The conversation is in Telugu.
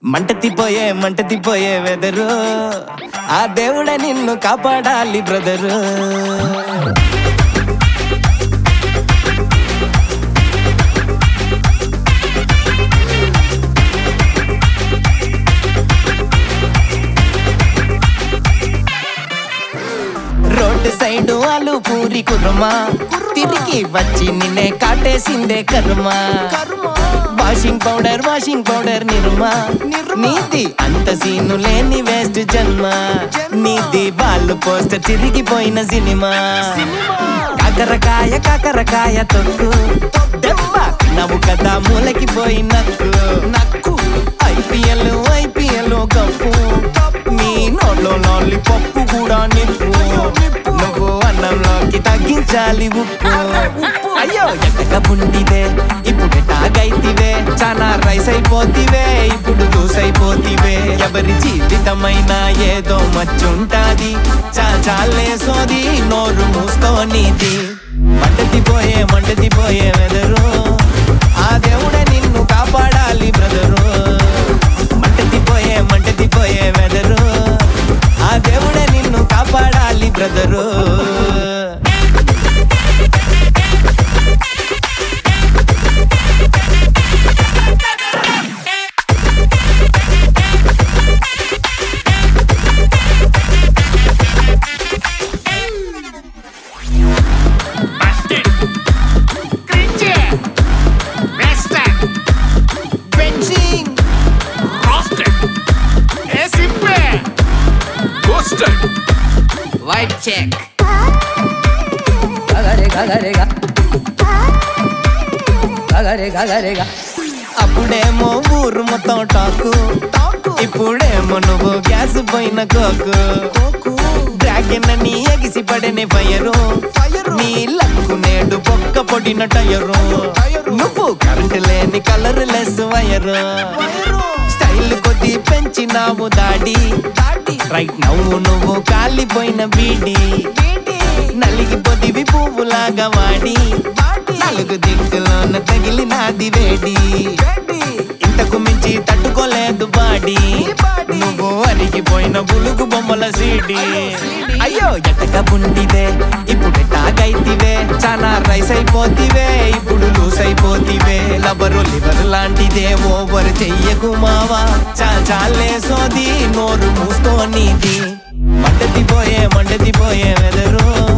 మంట తిపోయే మంట తిపోయే వెదరు ఆ దేవుడే నిన్ను కాపాడాలి బ్రదరు రోడ్డు సైడు అలు పూరి కుర్రమా తిరిగి వచ్చి నిన్నే కాటేసిందే కర్మా washing powder washing powder Nirma నీది అంత సీను లేని వేస్ట్ జన్మ నీది వాళ్ళు పోస్టర్ తిరిగిపోయిన సినిమా కాకరకాయ కాకరకాయ తొక్కు దెబ్బ నవ్వు కదా మూలకి పోయినట్టు నక్కు ఐపీఎల్ ఐపీఎల్ కప్పు నీ నోట్లో లాలి పప్పు కూడా నిప్పు నువ్వు అన్నంలోకి తగ్గించాలి ఉప్పు అయ్యో ఎక్కక పుండివే ఇప్పుడు టాగైతివే చాలా రైస్ అయిపోతివే ఇప్పుడు లూస్ అయిపోతివే ఎవరి జీవితమైనా ఏదో మచ్చుంటాది చా చాలే సోది నోరు మూసుకోనిది మంటది పోయే మంటది పోయే వెదరు ఆ దేవుడే నిన్ను కాపాడాలి బ్రదరు మంటది పోయే మంటది పోయే వెదరు ఆ దేవుడే నిన్ను కాపాడాలి brother Busted. Cringe. Wasted. Benching Roasted. ఏ simple. Ghosted. వైట్ చెక్ గగరే గగరేగా గగరే గగరేగా అప్పుడేమో ఊరు మొత్తం టాకు ఇప్పుడేమో నువ్వు గ్యాస్ పోయిన కోకు డ్రాగన్ అని ఎగిసి పడని ఫైరు నీ లక్కు నేడు పొక్క పొడిన టయరు నువ్వు కరెంట్ లేని కలర్ లెస్ వైరు స్టైల్ కొద్ది పెంచినావు దాడి రైట్ నవ్వు నువ్వు కాలిపోయిన బీడి నలిగిపోతివి పువ్వులాగా వాడి నాలుగు దిక్కులోన తగిలినాది వేడి ఇంతకు మించి తట్టుకోలేదు బాడీ నువ్వు అరిగిపోయిన బులుగు బొమ్మల సీడి అయ్యో ఎటక బుండివే ఇప్పుడు టాగైతివే చాలా రైస్ అయిపోతివే ఇప్పుడు లూస్ అయిపోతివే లబరు లివర్ లాంటిదే ఓవర్ చెయ్యకు మావా చా చాలే సోది నోరు మూసుకోనిది మంటది పోయే మంటది పోయే వెదరు